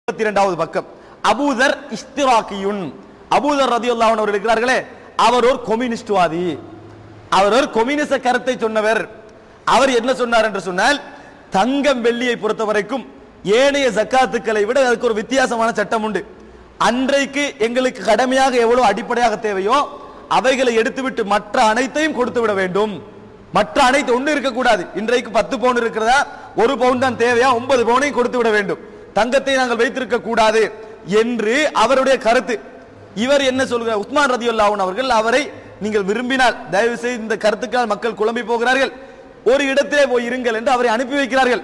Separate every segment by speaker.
Speaker 1: இருபத்தி இரண்டாவது பக்கம் அபூதர் இஸ்திராக்கியுன் அபூதர் ரதியுல்லாஹு அவர் இருக்கிறார்களே அவர் ஒரு கம்யூனிஸ்ட்வாதி அவர் ஒரு கம்யூனிச கருத்தை சொன்னவர் அவர் என்ன சொன்னார் என்று சொன்னால் தங்கம் வெள்ளியை பொறுத்த வரைக்கும் ஏனைய ஜக்காத்துக்களை விட அதுக்கு ஒரு வித்தியாசமான சட்டம் உண்டு அன்றைக்கு எங்களுக்கு கடமையாக எவ்வளவு அடிப்படையாக தேவையோ அவைகளை எடுத்துவிட்டு மற்ற அனைத்தையும் கொடுத்து விட வேண்டும் மற்ற அனைத்து ஒன்று இருக்கக்கூடாது இன்றைக்கு பத்து பவுன் இருக்கிறதா ஒரு பவுன் தான் தேவையா ஒன்பது பவுனையும் கொடுத்து விட வேண்டும் தங்கத்தை நாங்கள் வைத்திருக்க கூடாது என்று அவருடைய கருத்து இவர் என்ன சொல்கிறார் உஸ்மான் ரதியுல்லாஹன் அவர்கள் அவரை நீங்கள் விரும்பினால் தயவு செய்து இந்த கருத்துக்கால் மக்கள் குழம்பி போகிறார்கள் ஒரு இடத்திலே போய் இருங்கள் என்று அவரை அனுப்பி வைக்கிறார்கள்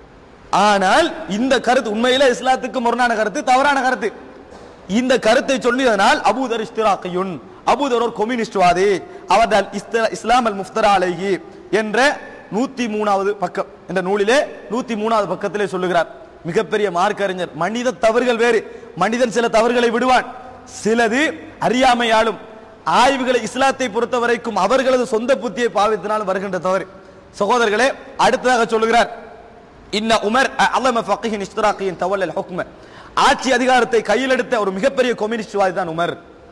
Speaker 1: ஆனால் இந்த கருத்து உண்மையில இஸ்லாத்துக்கு முரணான கருத்து தவறான கருத்து இந்த கருத்தை சொல்லியதனால் அபூதர் இஸ்திராக்கையுன் அபூதர் ஒரு கம்யூனிஸ்ட்வாதி அவர்கள் இஸ்த- இஸ்லாம் அல் முஃப்தரா அலைஹி என்ற நூத்தி மூணாவது பக்கம் என்ற நூலிலே நூத்தி மூணாவது பக்கத்திலே சொல்லுகிறார் மிகப்பெரிய மார்க்க அறிஞர் மனித தவறுகள் வேறு மனிதன் சில தவறுகளை விடுவான் சிலது அறியாமையாலும் ஆய்வுகளை இஸ்லாத்தை பொறுத்த வரைக்கும் அவர்களது சொந்த புத்தியை பாவித்தினால் வருகின்ற தவறு சகோதரர்களே அடுத்ததாக சொல்லுகிறார் இன்ன உமர் அல்லம ஃபக்கிஹின் இஸ்திராக்கியின் தவல் ஹுக்ம ஆட்சி அதிகாரத்தை கையில் எடுத்த ஒரு மிகப்பெரிய கம்யூனிஸ்ட்வாதி தான் உமர்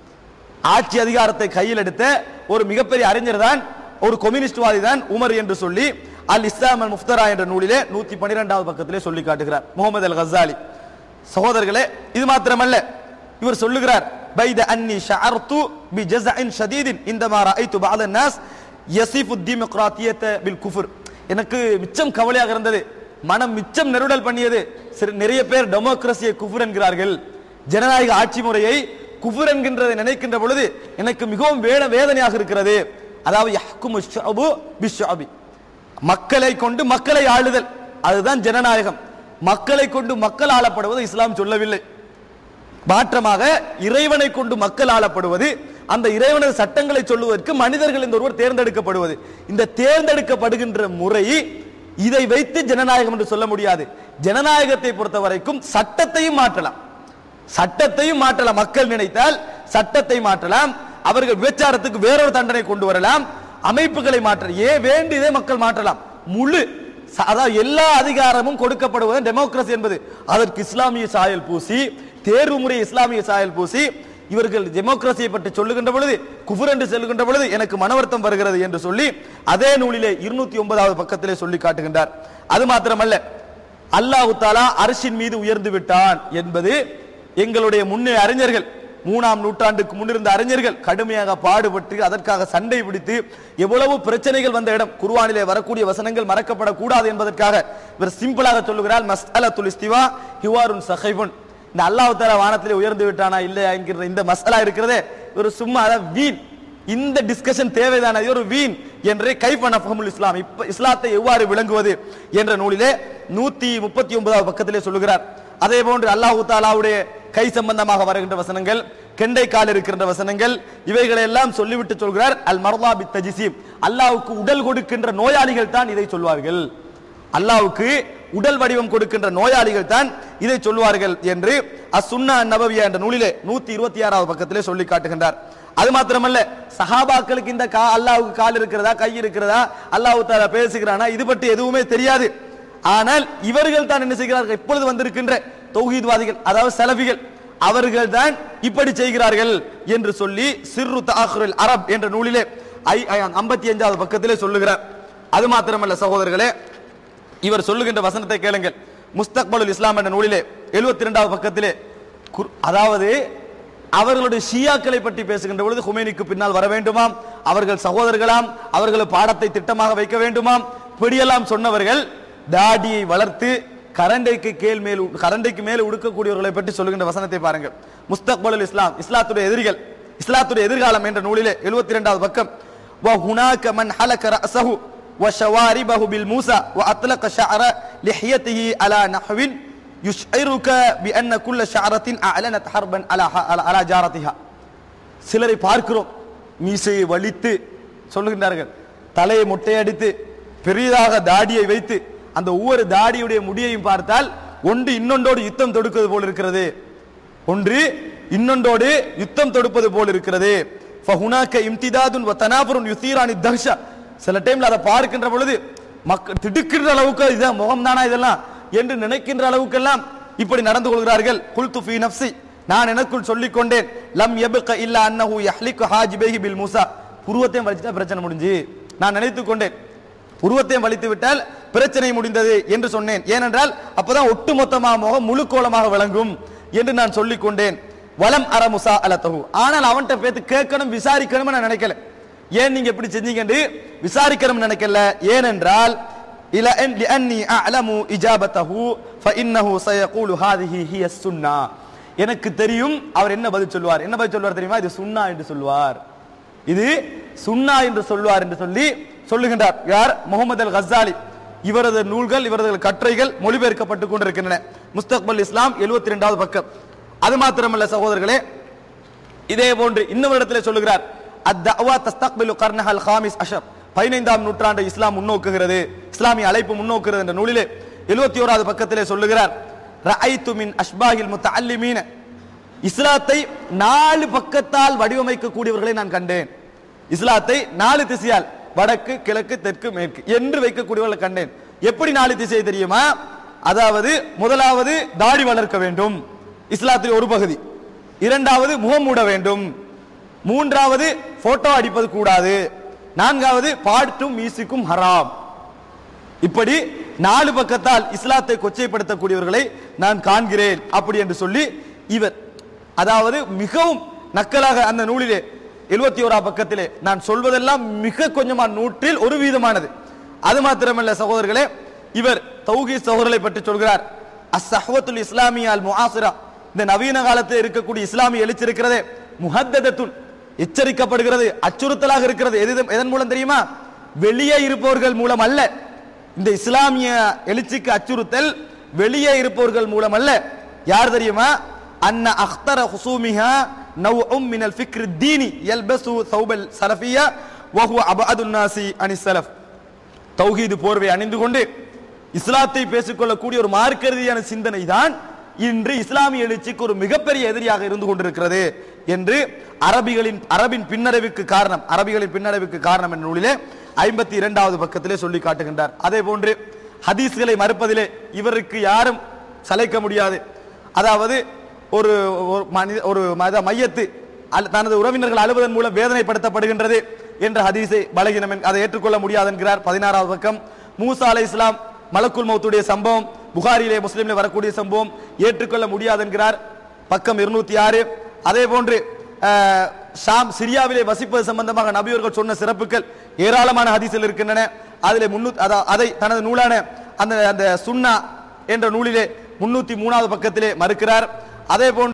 Speaker 1: ஆட்சி அதிகாரத்தை கையில் எடுத்த ஒரு மிகப்பெரிய அறிஞர் தான் ஒரு கம்யூனிஸ்ட்வாதி தான் உமர் என்று சொல்லி அல் இஸ்லாம் அல் முஃப்தரா என்ற நூலிலே நூத்தி பன்னிரெண்டாவது பக்கத்திலே சொல்லி காட்டுகிறார் முகமது அல் கசாலி சகோதரர்களே இது மாத்திரமல்ல இவர் சொல்லுகிறார் பைத அன்னி ஷஅர்து பி ஜஸஇன் ஷதீதின் இந்தமா ரஅய்து பஅத الناس யசிஃபு الديمقراطية بالكفر எனக்கு மிச்சம் கவலையாக இருந்தது மனம் மிச்சம் நெருடல் பண்ணியது சிறு- நிறைய பேர் டெமோக்ரஸியை குஃபுர் என்கிறார்கள் ஜனநாயக ஆட்சி முறையை குஃபுர் என்கின்றதை நினைக்கின்ற பொழுது எனக்கு மிகவும் வேத வேதனையாக இருக்கிறது அதாவது யஹ்குமு ஷஅபு பிஷ்ஷஅபி மக்களை கொண்டு மக்களை ஆளுதல் அதுதான் ஜனநாயகம் மக்களை கொண்டு மக்கள் ஆளப்படுவது இஸ்லாம் சொல்லவில்லை மாற்றமாக இறைவனை கொண்டு மக்கள் ஆளப்படுவது அந்த இறைவனது சட்டங்களை சொல்லுவதற்கு மனிதர்கள் இந்த ஒருவர் தேர்ந்தெடுக்கப்படுவது இந்த தேர்ந்தெடுக்கப்படுகின்ற முறை இதை வைத்து ஜனநாயகம் என்று சொல்ல முடியாது ஜனநாயகத்தை பொறுத்த வரைக்கும் சட்டத்தையும் மாற்றலாம் சட்டத்தையும் மாற்றலாம் மக்கள் நினைத்தால் சட்டத்தை மாற்றலாம் அவர்கள் விபச்சாரத்துக்கு வேறொரு தண்டனை கொண்டு வரலாம் அமைப்புகளை மாற்ற ஏன் வேண்டியதே மக்கள் மாற்றலாம் முழு ச- அதாவது எல்லா அதிகாரமும் கொடுக்கப்படுவது டெமோக்ரஸி என்பது அதற்கு இஸ்லாமிய சாயல் பூசி தேர்வு முறை இஸ்லாமிய சாயல் பூசி இவர்கள் டெமோக்ரஸியை பற்றி சொல்லுகின்ற பொழுது குஃபுர் என்று சொல்லுகின்ற பொழுது எனக்கு மனவர்த்தம் வருகிறது என்று சொல்லி அதே நூலிலே இருநூத்தி ஒன்பதாவது பக்கத்திலே சொல்லி காட்டுகின்றார் அது மாத்திரமல்ல அல்லாஹு தாலா அரசின் மீது உயர்ந்து விட்டான் என்பது எங்களுடைய முன்னே அறிஞர்கள் மூணாம் நூற்றாண்டுக்கு முன்னிருந்த அறிஞர்கள் கடுமையாக பாடுபட்டு அதற்காக சண்டை பிடித்து எவ்வளவு பிரச்சனைகள் வந்த இடம் குர்ஆனிலே வரக்கூடிய வசனங்கள் மறக்கப்படக்கூடாது என்பதற்காக இவர் சிம்பிளாக சொல்லுகிறார் மஸ்அலத்துல் இஸ்திவா ஹிவாருன் சஹைபுன் இந்த அல்லாஹ் தாலா வானத்திலே உயர்ந்து விட்டானா இல்லையா என்கிற இந்த மசாலா இருக்கிறதே ஒரு சும்மா அதான் வீண் இந்த டிஸ்கஷன் தேவைதான இது ஒரு வீண் என்றே கைஃப நஃபஹமுல் இஸ்லாம் இப்ப இஸ்லாத்தை எவ்வாறு விளங்குவது என்ற நூலிலே நூத்தி முப்பத்தி ஒன்பதாவது பக்கத்திலே சொல்லுகிறார் அதே போன்று அல்லாஹு தாலாவுடைய கை சம்பந்தமாக வருகின்ற வசனங்கள் கெண்டை கால் இருக்கின்ற வசனங்கள் இவைகளை எல்லாம் சொல்லிவிட்டு சொல்கிறார் அல் மர்லா பி தஜிசீம் அல்லாஹ்வுக்கு உடல் கொடுக்கின்ற நோயாளிகள் தான் இதை சொல்வார்கள் அல்லாஹ்வுக்கு உடல் வடிவம் கொடுக்கின்ற நோயாளிகள் தான் இதை சொல்வார்கள் என்று அசுன்னா நபவியா என்ற நூலிலே நூத்தி இருபத்தி ஆறாவது பக்கத்திலே சொல்லி காட்டுகின்றார் அது மாத்திரமல்ல சஹாபாக்களுக்கு இந்த கா அல்லாஹ்வுக்கு கால் இருக்கிறதா கை இருக்கிறதா அல்லாஹ் தாலா பேசுகிறானா இது பற்றி எதுவுமே தெரியாது ஆனால் இவர்கள் தான் என்ன செய்கிறார்கள் இப்பொழுது வந்திருக்கின்ற தௌஹீத்வாதிகள் அதாவது சலபிகள் அவர்கள் தான் இப்படி செய்கிறார்கள் என்று சொல்லி சிறு தாஹுல் அரப் என்ற நூலிலே ஐ ஐம்பத்தி அஞ்சாவது பக்கத்திலே சொல்லுகிறார் அது மாத்திரமல்ல சகோதரர்களே இவர் சொல்லுகின்ற வசனத்தை கேளுங்கள் முஸ்தக்பலுல் இஸ்லாம் என்ற நூலிலே 72 இரண்டாவது பக்கத்திலே குர்- அதாவது அவர்களுடைய ஷியாக்களை பற்றி பேசுகின்ற பொழுது ஹுமேனிக்கு பின்னால் வர வேண்டுமாம் அவர்கள் சகோதரர்களாம் அவர்கள் பாடத்தை திட்டமாக வைக்க வேண்டுமாம் இப்படியெல்லாம் சொன்னவர்கள் தாடியை வளர்த்து கரண்டைக்கு கேள் மேல் உ- கரண்டைக்கு மேல் உடுக்கக்கூடியவர்களை பற்றி சொல்லுகின்ற வசனத்தை பாருங்கள் முஸ்தக்பலுல் இஸ்லாம் இஸ்லாத்துடைய எதிரிகள் இஸ்லாத்துடைய எதிர்காலம் என்ற நூலிலே 72 இரண்டாவது பக்கம் وهناك من حلق رأسه وشواربه بالموسى وأطلق شعر لحيته على نحو يشعرك بأن كل شعرة أعلنت حربا على على على جارتها சிலரை பார்க்கிறோம் மீசையை வலித்து சொல்லுகின்றார்கள் தலையை மொட்டையடித்து பெரியதாக தாடியை வைத்து அந்த ஒவ்வொரு தாடியுடைய முடியையும் பார்த்தால் ஒன்று இன்னொன்றோடு யுத்தம் தொடுக்கிறது போல் இருக்கிறது ஒன்று இன்னொன்றோடு யுத்தம் தொடுப்பது போல் இருக்கிறது ஃபஹுனாக்க இம்திதாதுன் வ தனாபுருன் யுசீரானி தஹ்ஷா சில டைம்ல அதை பார்க்கின்ற பொழுது மக்கள் திடுக்கின்ற அளவுக்கு இதுதான் முகம் தானா இதெல்லாம் என்று நினைக்கின்ற அளவுக்கெல்லாம் இப்படி நடந்து கொள்கிறார்கள் குல்து ஃபீ நஃப்ஸி நான் எனக்குள் சொல்லிக் கொண்டேன் லம் யப்க இல்லா அன்னஹு யஹ்லிகு ஹாஜிபைஹி பில் மூசா புருவத்தையும் வலிச்சுட்டா பிரச்சனை முடிஞ்சு நான் நினைத்துக் கொண்டேன் உருவத்தையும் வலித்து விட்டால் பிரச்சனை முடிந்தது என்று சொன்னேன் ஏனென்றால் அப்பதான் ஒட்டுமொத்தமாக முகம் முழு கோலமாக விளங்கும் என்று நான் சொல்லிக் கொண்டேன் வலம் அற முசா அலத்தகு ஆனால் அவன்கிட்ட பேத்து கேட்கணும் விசாரிக்கணும் நான் நினைக்கல ஏன் நீங்க எப்படி செஞ்சீங்கன்னு விசாரிக்கணும் நினைக்கல ஏனென்றால் இல لأني أعلم إجابته فإنه سيقول هذه هي السنة எனக்கு தெரியும் அவர் என்ன பதில் சொல்வார் என்ன பதில் சொல்வார் தெரியுமா இது சுன்னா என்று சொல்வார் இது சுன்னா என்று சொல்வார் என்று சொல்லி சொல்லுகின்றார் யார் முகமது அல் கசாலி இவரது நூல்கள் இவரது கட்டுரைகள் மொழிபெயர்க்கப்பட்டுக் கொண்டிருக்கின்றன முஸ்தக்பல் இஸ்லாம் 72 ரெண்டாவது பக்கம் அது மாத்திரமல்ல சகோதரர்களே இதே போன்று இன்னொரு இடத்துல சொல்லுகிறார் அத்தவா தஸ்தக்பிலு கர்னஹல் ஹாமிஸ் அஷர் பதினைந்தாம் நூற்றாண்டு இஸ்லாம் முன்னோக்குகிறது இஸ்லாமிய அழைப்பு முன்னோக்குகிறது என்ற நூலிலே எழுபத்தி ஓராவது பக்கத்திலே சொல்லுகிறார் ரஐத்து மின் அஷ்பாஹில் முத்தஅல்லிமீன இஸ்லாத்தை நாலு பக்கத்தால் வடிவமைக்க கூடியவர்களை நான் கண்டேன் இஸ்லாத்தை நாலு திசையால் வடக்கு கிழக்கு தெற்கு மேற்கு என்று வைக்கக்கூடியவர்களை கண்டேன் எப்படி நாலு திசை தெரியுமா அதாவது முதலாவது தாடி வளர்க்க வேண்டும் இஸ்லாத்தில் ஒரு பகுதி இரண்டாவது முகம் மூட வேண்டும் மூன்றாவது போட்டோ அடிப்பது கூடாது நான்காவது பாட்டும் மியூசிக்கும் ஹராம் இப்படி நாலு பக்கத்தால் இஸ்லாத்தை கொச்சைப்படுத்தக்கூடியவர்களை நான் காண்கிறேன் அப்படி என்று சொல்லி இவர் அதாவது மிகவும் நக்கலாக அந்த நூலிலே எழுபத்தி ஓரா பக்கத்திலே நான் சொல்வதெல்லாம் மிக கொஞ்சமான நூற்றில் ஒரு வீதமானது அது மாத்திரமல்ல சகோதரர்களே இவர் தௌஹி சகோதரரை பற்றி சொல்கிறார் அஸ்ஸஹ்வத்துல் இஸ்லாமியா அல் முஆசிரா இந்த நவீன காலத்தில் இருக்கக்கூடிய இஸ்லாமிய எழுச்சி இருக்கிறதே முஹத்ததத்துன் எச்சரிக்கப்படுகிறது அச்சுறுத்தலாக இருக்கிறது எது எதன் மூலம் தெரியுமா வெளியே இருப்பவர்கள் மூலம் அல்ல இந்த இஸ்லாமிய எழுச்சிக்கு அச்சுறுத்தல் வெளியே இருப்பவர்கள் மூலம் அல்ல யார் தெரியுமா அன்ன அக்தர ஹுசூமிஹா நவ்உம் மினல் ஃபிக்ர் தீனி யல்பசு சௌபல் சலஃபியா வஹுவ அபஅதுன் நாசி அனி சலஃப் தௌஹீது போர்வை அணிந்து கொண்டு இஸ்லாத்தை பேசிக்கொள்ளக்கூடிய ஒரு மார்க்க ரீதியான சிந்தனை தான் இன்று இஸ்லாமிய எழுச்சிக்கு ஒரு மிகப்பெரிய எதிரியாக இருந்து கொண்டிருக்கிறது என்று அரபிகளின் அரபின் பின்னடைவுக்கு காரணம் அரபிகளின் பின்னடைவுக்கு காரணம் என்ற நூலிலே ஐம்பத்தி இரண்டாவது பக்கத்திலே சொல்லி காட்டுகின்றார் அதே போன்று ஹதீஸ்களை மறுப்பதிலே இவருக்கு யாரும் சளைக்க முடியாது அதாவது ஒரு ஒரு மனித ஒரு மத மையத்து அல்- தனது உறவினர்கள் அழுவதன் மூலம் வேதனைப்படுத்தப்படுகின்றது என்ற ஹதீஸை பலகீனம் என்- அதை ஏற்றுக்கொள்ள முடியாது என்கிறார் பதினாறாவது பக்கம் மூசா அலை இஸ்லாம் மலக்குல் மௌத்துடைய சம்பவம் புகாரிலே முஸ்லிம்ல வரக்கூடிய சம்பவம் ஏற்றுக்கொள்ள முடியாது என்கிறார் பக்கம் இருநூத்தி ஆறு அதே போன்று அஹ், ஷாம் சிரியாவிலே வசிப்பது சம்பந்தமாக நபியவர்கள் சொன்ன சிறப்புகள் ஏராளமான ஹதீஸில் இருக்கின்றன அதிலே முன்னூத்தி அதா- அதை தனது நூலான அந்த அந்த சுன்னா என்ற நூலிலே முன்னூத்தி மூணாவது பக்கத்திலே மறுக்கிறார் அதே போன்று